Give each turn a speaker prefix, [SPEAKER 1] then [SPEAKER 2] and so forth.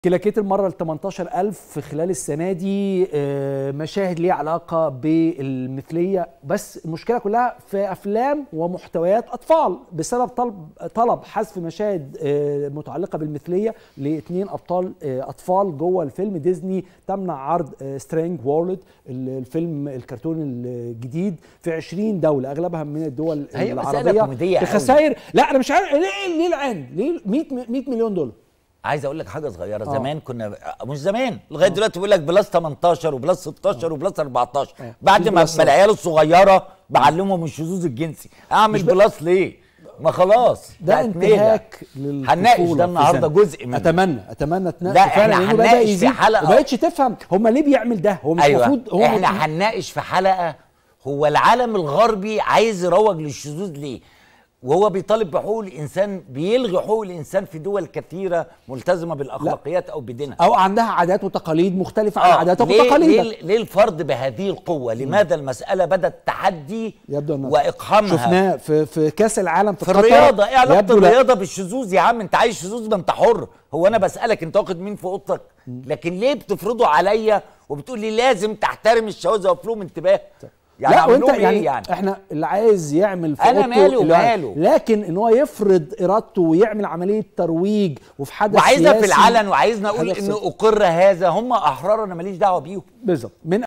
[SPEAKER 1] كلاكيت المرة ال 18000 في خلال السنة دي آه، مشاهد ليها علاقة بالمثلية بس المشكلة كلها في أفلام ومحتويات أطفال بسبب طلب طلب حذف مشاهد آه، متعلقة بالمثلية لاثنين أبطال آه، أطفال جوه الفيلم ديزني تمنع عرض سترينج وورلد الفيلم الكرتون الجديد في 20 دولة أغلبها من الدول
[SPEAKER 2] هي مسألة
[SPEAKER 1] العربية
[SPEAKER 2] كوميدية أوي.
[SPEAKER 1] بخسائر لا أنا مش عارف ليه ليه العين ليه 100 100 مليون دولار
[SPEAKER 2] عايز اقول لك حاجه صغيره
[SPEAKER 1] آه.
[SPEAKER 2] زمان كنا مش زمان لغايه دلوقتي بيقول لك بلس 18 وبلس 16 وبلس 14
[SPEAKER 1] آه.
[SPEAKER 2] بعد
[SPEAKER 1] مفيش
[SPEAKER 2] ما
[SPEAKER 1] بلس
[SPEAKER 2] ما العيال الصغيره بعلمهم الشذوذ الجنسي اعمل بلس ليه ما خلاص
[SPEAKER 1] ده
[SPEAKER 2] بقت ميجا.
[SPEAKER 1] انتهاك للطفولة
[SPEAKER 2] هنناقش ده
[SPEAKER 1] في
[SPEAKER 2] النهارده
[SPEAKER 1] سنة.
[SPEAKER 2] جزء منه
[SPEAKER 1] اتمنى اتمنى تناقش
[SPEAKER 2] لا،
[SPEAKER 1] فعلا
[SPEAKER 2] احنا
[SPEAKER 1] لانه بدا
[SPEAKER 2] هنناقش في
[SPEAKER 1] يزيد
[SPEAKER 2] حلقة.
[SPEAKER 1] وما بقتش تفهم هم ليه بيعمل ده هو مش
[SPEAKER 2] ايوه
[SPEAKER 1] المفروض هو
[SPEAKER 2] احنا هنناقش في حلقه هو العالم الغربي عايز يروج للشذوذ ليه وهو بيطالب بحقوق الانسان بيلغي حقوق الانسان في دول كثيره ملتزمه بالاخلاقيات او بدينها
[SPEAKER 1] او عندها عادات وتقاليد مختلفه عن عاداتك
[SPEAKER 2] ليه,
[SPEAKER 1] وتقاليدك
[SPEAKER 2] ليه, ليه الفرد بهذه القوة؟ لماذا المسألة بدأت تحدي
[SPEAKER 1] يبدو ان
[SPEAKER 2] وإقحامها
[SPEAKER 1] شفناه في في كاس العالم في,
[SPEAKER 2] في
[SPEAKER 1] قطر.
[SPEAKER 2] الرياضة إيه علاقة
[SPEAKER 1] يبدو لا.
[SPEAKER 2] الرياضة بالشذوذ يا عم أنت عايز شذوذ ما أنت حر هو أنا بسألك أنت واخد مين في أوضتك؟ لكن ليه بتفرضوا عليا وبتقول لي لازم تحترم الشواذ وأفلهم انتباه؟ يعني
[SPEAKER 1] لا
[SPEAKER 2] أعمل
[SPEAKER 1] وانت
[SPEAKER 2] لهم
[SPEAKER 1] يعني,
[SPEAKER 2] إيه يعني؟
[SPEAKER 1] احنا اللي عايز يعمل في
[SPEAKER 2] أنا
[SPEAKER 1] أوضته
[SPEAKER 2] مالي
[SPEAKER 1] اللي هو-
[SPEAKER 2] وماله.
[SPEAKER 1] لكن ان هو يفرض ارادته ويعمل عمليه ترويج وفي حدث
[SPEAKER 2] وعايزها في
[SPEAKER 1] سياسي
[SPEAKER 2] العلن وعايزنا أقول
[SPEAKER 1] حدث
[SPEAKER 2] إن أقر هذا هم أحرار أنا ماليش دعوة بيهم
[SPEAKER 1] بالظبط من